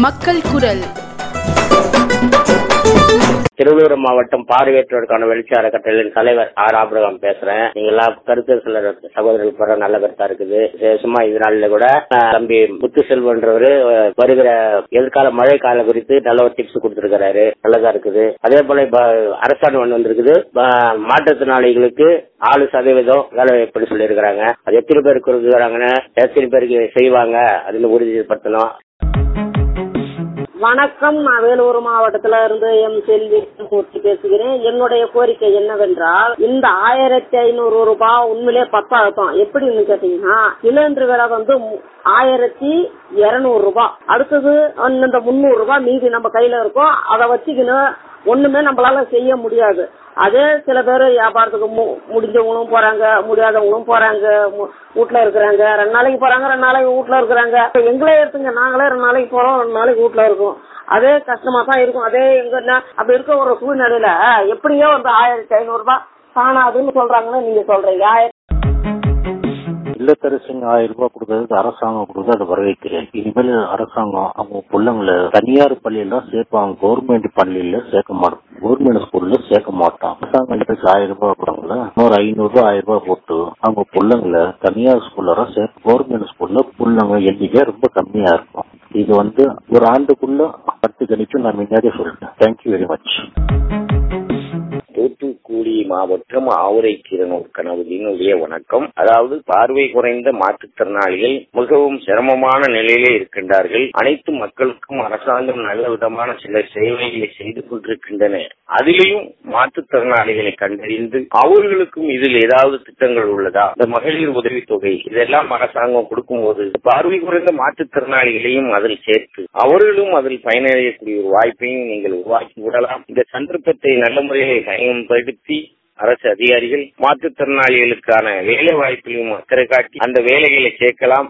மக்கள் குரல் திருவள்ளூர் மாவட்டம் பார்வையற்றோருக்கான வெளிச்ச அறக்கட்டளையின் தலைவர் ஆர் ஆபிரகாம் பேசுறேன் நீங்க எல்லாம் கருத்து சில சகோதரர்கள் போற நல்ல கருத்தா இருக்குது விசேஷமா இது நாள்ல கூட அஹ், தம்பி முத்து செல்வன்றவரு அஹ், வருகிற எதிர்கால மழை காலம் குறித்து நல்ல ஒரு டிப்ஸ் கொடுத்திருக்கிறாரு நல்லதா இருக்குது அதே போல இப்ப அரசாணை ஒன்று வந்திருக்குது அஹ், மாற்றுத்திறனாளிகளுக்கு நாலு சதவீதம் வேலை வாய்ப்புன்னு சொல்லியிருக்கிறாங்க அது எத்தனை பேருக்கு கொடுக்குறாங்கன்னு எத்தனை பேருக்கு செய்வாங்க அதுன்னு உறுதிப்படுத்தணும் வணக்கம் நான் வேலூர் மாவட்டத்துல இருந்து எம் செல்வி மூர்த்தி பேசுகிறேன் என்னுடைய கோரிக்கை என்னவென்றால் இந்த ஆயிரத்தி ஐநூறு ரூபாய் உண்மையிலே பத்தாயிரம் எப்படின்னு கேட்டீங்கன்னா சிலிண்டர் விலை வந்து மு- ஆயிரத்தி இருநூறு ரூபாய் அடுத்தது இந்த முந்நூறு ரூபாய் மீதி நம்ம கையில இருக்கும் அதை வச்சுக்கணும் ஒண்ணுமே நம்மளால செய்ய முடியாது அதே சில பேர் வியாபாரத்துக்கு மு- முடிஞ்சவங்களும் போறாங்க முடியாதவங்களும் போறாங்க மு- வீட்ல இருக்கிறாங்க ரெண்டு நாளைக்கு போறாங்க ரெண்டு நாளைக்கு வீட்ல இருக்கிறாங்க இப்ப எங்களே எடுத்துங்க நாங்களே ரெண்டு நாளைக்கு போறோம் ரெண்டு நாளைக்கு வீட்ல இருக்கோம் அதே கஷ்டமா தான் இருக்கும் அதே எங்க என்ன- அப்படி இருக்க ஒரு சூழ்நிலையில எப்படியோ வந்து ஆயிரத்தி ஐநூறு ரூபாய் காணாதுன்னு சொல்றாங்கன்னு நீங்க சொல்றீங்க ஆயிரத்தி இல்லத்தரசிங்க ஆயிரம் ரூபாய் கொடுக்கறதுக்கு அரசாங்கம் கொடுத்து அதை வரவேற்கிறேன் இனிமேல் அரசாங்கம் அவங்க பிள்ளைங்களை தனியார் பள்ளியில சேர்ப்பாங்க கவர்மெண்ட் பள்ளியில சேர்க்க மாட்டோம் கவர்மெண்ட் ஸ்கூல்ல சேர்க்க மாட்டான் அரசாங்கம் இல்லத்தரசி ஆயிரம் ரூபாய் கொடுங்கள இன்னொரு ஐநூறு ரூபாய் ஆயிரம் ரூபாய் போட்டு அவங்க பிள்ளைங்களை தனியார் ஸ்கூல்ல சேர்க்க கவர்மெண்ட் ஸ்கூல்ல பிள்ளைங்க எண்ணிக்கை ரொம்ப கம்மியா இருக்கும் இது வந்து ஒரு ஆண்டுக்குள்ள பத்து கணிப்பு நான் முன்னாடியே சொல்லிட்டேன் தேங்க்யூ வெரி மச் தூத்துக்குடி மாவட்டம் ஆவுரை கிரணூர் கனவுதினுடைய வணக்கம் அதாவது பார்வை குறைந்த மாற்றுத்திறனாளிகள் மிகவும் சிரமமான நிலையிலே இருக்கின்றார்கள் அனைத்து மக்களுக்கும் அரசாங்கம் நல்ல விதமான சில சேவைகளை செய்து கொண்டிருக்கின்றன அதிலேயும் மாற்றுத்திறனாளிகளை கண்டறிந்து அவர்களுக்கும் இதில் ஏதாவது திட்டங்கள் உள்ளதா இந்த மகளிர் உதவித்தொகை இதெல்லாம் அரசாங்கம் கொடுக்கும்போது பார்வை குறைந்த மாற்றுத்திறனாளிகளையும் அதில் சேர்த்து அவர்களும் அதில் பயனடையக்கூடிய ஒரு வாய்ப்பையும் நீங்கள் உருவாக்கி விடலாம் இந்த சந்தர்ப்பத்தை நல்ல முறையில் பயன்படுத்தி அரசு அதிகாரிகள் மாற்றுத்திறனாளிகளுக்கான வேலை வாய்ப்பிலும் அக்கறை காட்டி அந்த வேலைகளை சேர்க்கலாம்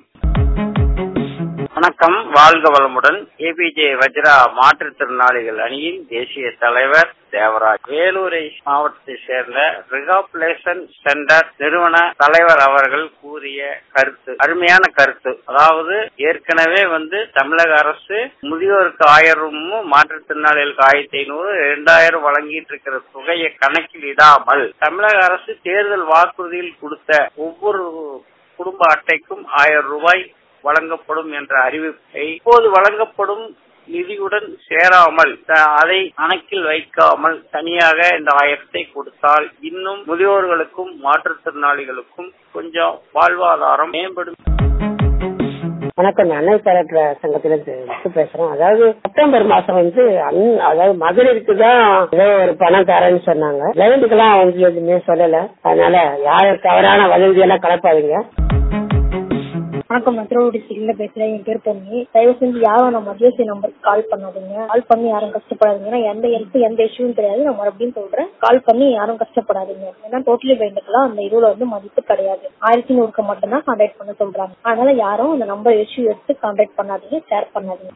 வணக்கம் வாழ்க வளமுடன் ஏபிஜே வஜ்ரா மாற்றுத்திறனாளிகள் அணியின் தேசிய தலைவர் தேவராஜ் வேலூரை மாவட்டத்தை சேர்ந்த ரிகாப்லேஷன் சென்டர் நிறுவன தலைவர் அவர்கள் கூறிய கருத்து அருமையான கருத்து அதாவது ஏற்கனவே வந்து தமிழக அரசு முதியோருக்கு ஆயிரமும் மாற்றுத்திறனாளிகளுக்கு ஆயிரத்தி ஐநூறு இரண்டாயிரம் வழங்கிட்டு இருக்கிற தொகையை கணக்கில் இடாமல் தமிழக அரசு தேர்தல் வாக்குறுதியில் கொடுத்த ஒவ்வொரு குடும்ப அட்டைக்கும் ஆயிரம் ரூபாய் வழங்கப்படும் என்ற அறிவிப்பை இப்போது வழங்கப்படும் நிதியுடன் சேராமல் த- அதை கணக்கில் வைக்காமல் தனியாக இந்த ஆயிரத்தை கொடுத்தால் இன்னும் முதியோர்களுக்கும் மாற்றுத்திறனாளிகளுக்கும் கொஞ்சம் வாழ்வாதாரம் மேம்படும் வணக்கம் நான் அன்னை பரட்டுற சங்கத்துல இருந்து பேசுறேன் அதாவது செப்டம்பர் மாசம் வந்து அன்- அதாவது மகளிருக்கு தான் ஏதோ ஒரு பணம் தரேன்னு சொன்னாங்க லைனுக்கெல்லாம் வந்து எதுவுமே சொல்லல அதனால யாரும் தவறான வதந்தியெல்லாம் கலப்பாதீங்க வணக்கம் நான் திருவள்ளூர் டிஸ்ட்ரிக்ட்ல பேசுறேன் என் பேர் பொன்னி தயவு செஞ்சு யாரும் நம்ம மத்தியசி நம்பருக்கு கால் பண்ணாதீங்க கால் பண்ணி யாரும் கஷ்டப்படாதீங்க ஏன்னா எந்த ஹெல்ப் எந்த இஷ்யூவும் தெரியாது நான் மறுபடியும் சொல்றேன் கால் பண்ணி யாரும் கஷ்டப்படாதீங்க ஏன்னா டோட்டலி பயந்துக்கலாம் அந்த இதுல வந்து மதிப்பு கிடையாது ஆயிரத்தி நூறுக்கு மட்டும்தான் கான்டாக்ட் பண்ண சொல்றாங்க அதனால யாரும் அந்த நம்பர் இஷ்யூ எடுத்து கான்டாக்ட் பண்ணாதீங்க ஷேர் பண்ணாதீங்க